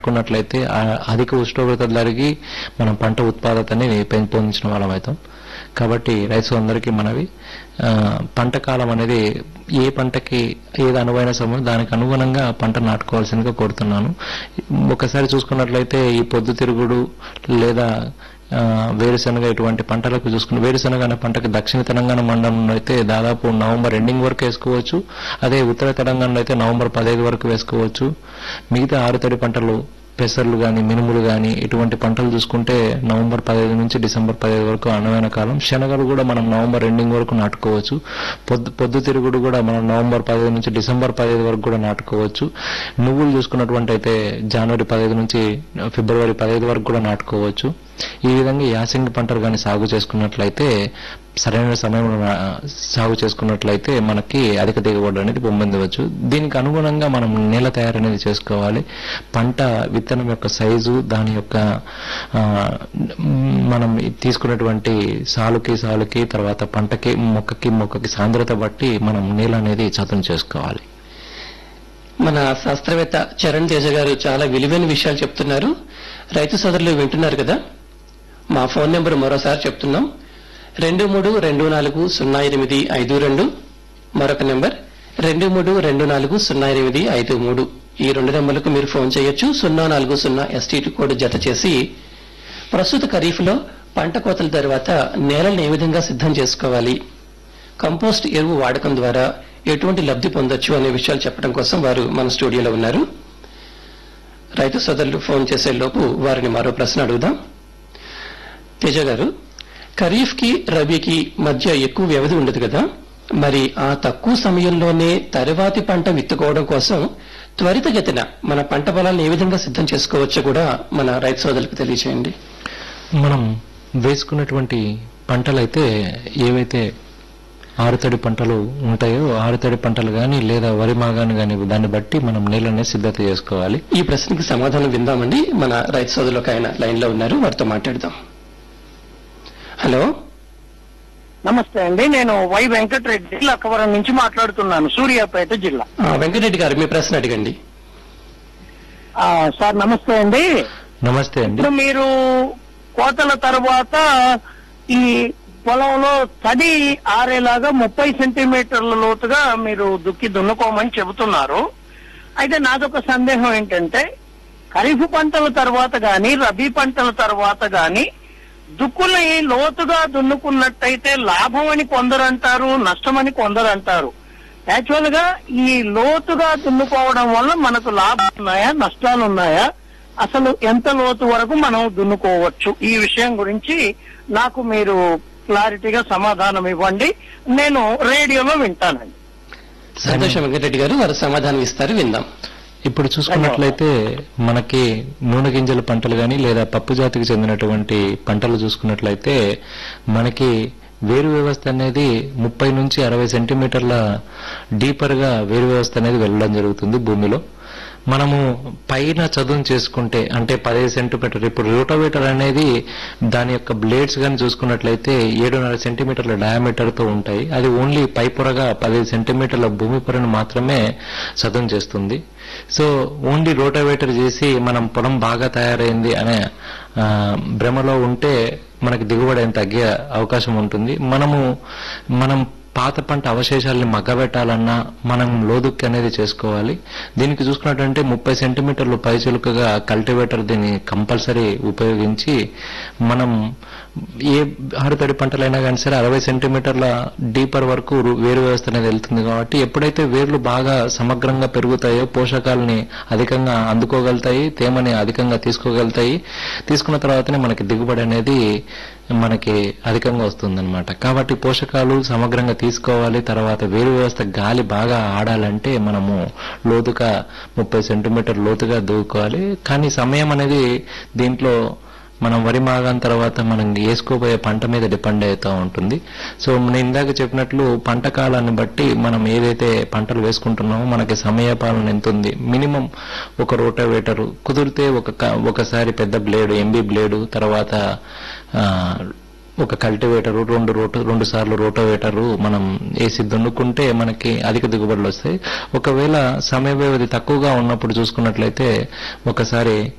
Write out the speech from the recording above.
కున్నట్లయితే ఆ అధిక ఉష్ణోగ్రతలు జరిగి మనం పంట ఉత్పాదకతని పెంపొందించిన వాళ్ళం అవుతాం కాబట్టి రైతులందరికీ మనవి ఆ, పంట కాలం అనేది ఏ పంటకి ఏది అనువైన సమయం దానికి అనుగుణంగా పంట నాటుకోవాల్సిందిగా కోరుతున్నాను ఒకసారి చూసుకున్నట్లయితే ఈ పొద్దుతిరుగుడు లేదా ఆ, వేరుశనగ ఇటువంటి పంటలకు చూసుకుని వేరుశనగ అనే పంటకి దక్షిణ తెలంగాణ మండలంలో అయితే దాదాపు నవంబర్ ఎండింగ్ వరకు వేసుకోవచ్చు అదే ఉత్తర తెలంగాణలో అయితే నవంబర్ పదహైదు వరకు వేసుకోవచ్చు మిగతా ఆరుతడి పంటలు పెసర్లు కానీ మినుములు కానీ ఇటువంటి పంటలు చూసుకుంటే నవంబర్ పదహైదు నుంచి డిసెంబర్ పదహైదు వరకు అనువైన కాలం శనగలు కూడా మనం నవంబర్ ఎండింగ్ వరకు నాటుకోవచ్చు పొద్దు పొద్దుతిరుగుడు కూడా మనం నవంబర్ పదహైదు నుంచి డిసెంబర్ పదహైదు వరకు కూడా నాటుకోవచ్చు నువ్వులు చూసుకున్నటువంటి అయితే జనవరి పదహైదు నుంచి ఫిబ్రవరి పదహైదు వరకు కూడా నాటుకోవచ్చు ఈ విధంగా యాసంగి పంటలు కానీ సాగు చేసుకున్నట్లయితే సరైన సమయంలో నా- సాగు చేసుకున్నట్లయితే మనకి అధిక దిగుబడి అనేది పొందవచ్చు దీనికి అనుగుణంగా మనం నేల తయారు అనేది చేసుకోవాలి పంట విత్తనం యొక్క సైజు దాని యొక్క ఆ, మనం తీసుకున్నటువంటి సాలుకి సాలుకి తర్వాత పంటకి మొక్కకి మొక్కకి సాంద్రత బట్టి మనం నేల అనేది చదును చేసుకోవాలి మన శాస్త్రవేత్త చరణ్ తేజ గారు చాలా విలువైన విషయాలు చెప్తున్నారు రైతు సోదరులు వింటున్నారు కదా మా ఫోన్ నెంబర్ మరోసారి చెప్తున్నాం రెండు మూడు రెండు నాలుగు సున్నా ఎనిమిది ఐదు రెండు మరొక నెంబర్ రెండు మూడు రెండు నాలుగు సున్నా ఎనిమిది ఐదు మూడు ఈ రెండు నెంబర్లకు మీరు ఫోన్ చేయొచ్చు సున్నా నాలుగు సున్నా ఎస్టీటీ కోడ్ జత చేసి ప్రస్తుత ఖరీఫ్లో పంట కోతల తర్వాత నేలను ఏ విధంగా సిద్ధం చేసుకోవాలి కంపోస్ట్ ఎరువు వాడకం ద్వారా ఎటువంటి లబ్ధి పొందొచ్చు అనే విషయాలు చెప్పడం కోసం వారు మన స్టూడియోలో ఉన్నారు రైతు సోదరులు ఫోన్ చేసే లోపు వారిని మరో ప్రశ్న అడుగుదాం తేజ గారు ఖరీఫ్ కి రబీకి మధ్య ఎక్కువ వ్యవధి ఉండదు కదా మరి ఆ తక్కువ సమయంలోనే తరువాతి పంట విత్తుకోవడం కోసం త్వరితగతిన మన పంట పొలాలను ఏ విధంగా సిద్ధం చేసుకోవచ్చో కూడా మన రైతు సోదరులకు తెలియచేయండి మనం వేసుకున్నటువంటి పంటలైతే ఏవైతే ఆరుతడి పంటలు ఉంటాయో ఆరుతడి పంటలు కానీ లేదా వరి మాగాను కానీ దాన్ని బట్టి మనం నీళ్ళని సిద్ధత చేసుకోవాలి ఈ ప్రశ్నకి సమాధానం విందామండి మన రైతు సోదరులు ఒక ఆయన లైన్ లో ఉన్నారు వారితో మాట్లాడదాం హలో నమస్తే అండి నేను వై వెంకటరెడ్డి లక్కవరం నుంచి మాట్లాడుతున్నాను సూర్యాపేట జిల్లా ఆ, వెంకటరెడ్డి గారు మీ ప్రశ్న అడగండి ఆ, సార్ నమస్తే అండి నమస్తే అండి ఇప్పుడు మీరు కోతల తర్వాత ఈ పొలంలో తడి ఆరేలాగా ముప్పై సెంటీమీటర్ల లోతుగా మీరు దుక్కి దున్నుకోమని చెబుతున్నారు అయితే నాదొక సందేహం ఏంటంటే ఖరీఫ్ పంటల తర్వాత గాని రబీ పంటల తర్వాత గాని దుక్కుల్ని లోతుగా దున్నుకున్నట్టయితే లాభం అని కొందరు అంటారు నష్టమని కొందరు అంటారు యాక్చువల్ గా ఈ లోతుగా దున్నుకోవడం వల్ల మనకు లాభాలు ఉన్నాయా నష్టాలు ఉన్నాయా అసలు ఎంత లోతు వరకు మనం దున్నుకోవచ్చు ఈ విషయం గురించి నాకు మీరు క్లారిటీగా సమాధానం ఇవ్వండి నేను రేడియోలో వింటానండి సంతోషం వెంకటరెడ్డి గారు వారు సమాధానం ఇస్తారు విందాం ఇప్పుడు చూసుకున్నట్లయితే మనకి నూనె గింజల పంటలు కానీ లేదా పప్పు జాతికి చెందినటువంటి పంటలు చూసుకున్నట్లయితే మనకి వేరు వ్యవస్థ అనేది ముప్పై నుంచి అరవై సెంటీమీటర్ల డీపర్ గా వేరు వ్యవస్థ అనేది వెళ్ళడం జరుగుతుంది భూమిలో మనము పైన చదును చేసుకుంటే అంటే పదిహేను సెంటీమీటర్ ఇప్పుడు రూటోవేటర్ అనేది దాని యొక్క బ్లేడ్స్ కానీ చూసుకున్నట్లయితే ఏడున్నర సెంటీమీటర్ల డయామీటర్ తో ఉంటాయి అది ఓన్లీ పై పొరగా పదిహేను సెంటీమీటర్ల భూమి పొరను మాత్రమే చదును చేస్తుంది సో ఓన్లీ రోటోవేటర్ చేసి మనం పొలం బాగా తయారైంది అనే ఆ, భ్రమలో ఉంటే మనకి దిగుబడి ఏం తగ్గే అవకాశం ఉంటుంది మనము మనం పాత పంట అవశేషాలని మగ్గబెట్టాలన్నా మనం లోదుక్కి అనేది చేసుకోవాలి దీనికి చూసుకున్నట్టంటే ముప్పై సెంటీమీటర్లు పైచులుకగా కల్టివేటర్ దీన్ని కంపల్సరీ ఉపయోగించి మనం ఏ ఆరుతడి పంటలైనా కానీ సరే అరవై సెంటీమీటర్ల డీపర్ వరకు రు- వేరు వ్యవస్థ అనేది వెళ్తుంది కాబట్టి ఎప్పుడైతే వేర్లు బాగా సమగ్రంగా పెరుగుతాయో పోషకాలని అధికంగా అందుకోగలుగుతాయి తేమని అధికంగా తీసుకోగలుగుతాయి తీసుకున్న తర్వాతనే మనకి దిగుబడి అనేది మనకి అధికంగా వస్తుందన్నమాట కాబట్టి పోషకాలు సమగ్రంగా తీసుకోవాలి తర్వాత వేరు వ్యవస్థ గాలి బాగా ఆడాలంటే మనము లోతుగా ముప్పై సెంటీమీటర్ లోతుగా దూకోవాలి కానీ సమయం అనేది దీంట్లో మనం వరి మాగాన్ తర్వాత మనం వేసుకోబోయే పంట మీద డిపెండ్ అవుతూ ఉంటుంది సో నేను ఇందాక చెప్పినట్లు పంట కాలాన్ని బట్టి మనం ఏదైతే పంటలు వేసుకుంటున్నామో మనకి సమయపాలన ఎంత ఉంది మినిమం ఒక రోటోవేటర్ కుదిరితే ఒక క- ఒకసారి పెద్ద బ్లేడు ఎంబీ బ్లేడు తర్వాత ఆ, ఒక కల్టివేటర్ రెండు రోట రెండు సార్లు రోటోవేటర్ మనం వేసి దున్నుకుంటే మనకి అధిక దిగుబడులు వస్తాయి ఒకవేళ సమయ వ్యవధి తక్కువగా ఉన్నప్పుడు చూసుకున్నట్లయితే ఒకసారి